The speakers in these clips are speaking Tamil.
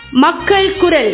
மக்கள் குரல்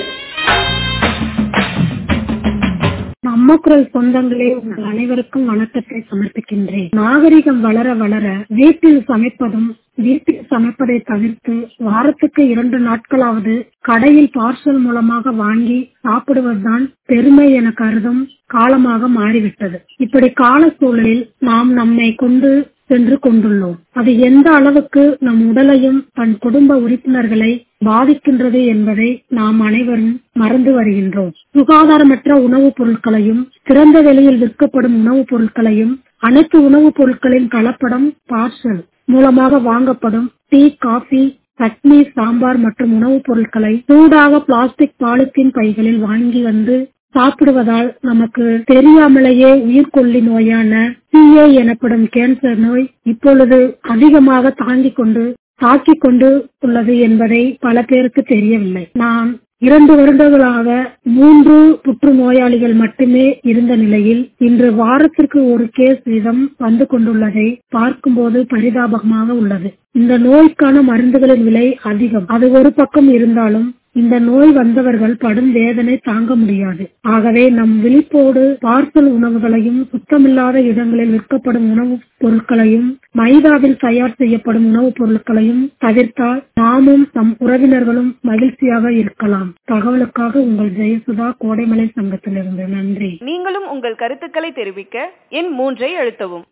நம்ம குரல் சொந்தங்களே உங்கள் அனைவருக்கும் வணக்கத்தை சமர்ப்பிக்கின்றேன் நாகரிகம் வளர வளர வீட்டில் சமைப்பதும் வீட்டில் சமைப்பதை தவிர்த்து வாரத்துக்கு இரண்டு நாட்களாவது கடையில் பார்சல் மூலமாக வாங்கி சாப்பிடுவதுதான் பெருமை என கருதும் காலமாக மாறிவிட்டது இப்படி கால சூழலில் நாம் நம்மை கொண்டு சென்று கொண்டுள்ளோம் அது எந்த அளவுக்கு நம் உடலையும் தன் குடும்ப உறுப்பினர்களை பாதிக்கின்றது என்பதை நாம் அனைவரும் மறந்து வருகின்றோம் சுகாதாரமற்ற உணவுப் பொருட்களையும் திறந்த வெளியில் விற்கப்படும் உணவுப் பொருட்களையும் அனைத்து உணவுப் பொருட்களின் கலப்படம் பார்சல் மூலமாக வாங்கப்படும் டீ காபி சட்னி சாம்பார் மற்றும் உணவுப் பொருட்களை சூடாக பிளாஸ்டிக் பாலித்தீன் பைகளில் வாங்கி வந்து சாப்பிடுவதால் நமக்கு தெரியாமலேயே உயிர்கொல்லி நோயான சிஏ எனப்படும் கேன்சர் நோய் இப்பொழுது அதிகமாக தாங்கிக் கொண்டு தாக்கிக் கொண்டு உள்ளது என்பதை பல பேருக்கு தெரியவில்லை நான் இரண்டு வருடங்களாக மூன்று புற்றுநோயாளிகள் மட்டுமே இருந்த நிலையில் இன்று வாரத்திற்கு ஒரு கேஸ் வீதம் வந்து கொண்டுள்ளதை பார்க்கும்போது பரிதாபமாக உள்ளது இந்த நோய்க்கான மருந்துகளின் விலை அதிகம் அது ஒரு பக்கம் இருந்தாலும் இந்த நோய் வந்தவர்கள் படும் வேதனை தாங்க முடியாது ஆகவே நம் விழிப்போடு பார்சல் உணவுகளையும் சுத்தமில்லாத இடங்களில் விற்கப்படும் உணவுப் பொருட்களையும் மைதாவில் தயார் செய்யப்படும் உணவுப் பொருட்களையும் தவிர்த்தால் நாமும் நம் உறவினர்களும் மகிழ்ச்சியாக இருக்கலாம் தகவலுக்காக உங்கள் ஜெயசுதா கோடைமலை சங்கத்திலிருந்து நன்றி நீங்களும் உங்கள் கருத்துக்களை தெரிவிக்க எண் மூன்றை அழுத்தவும்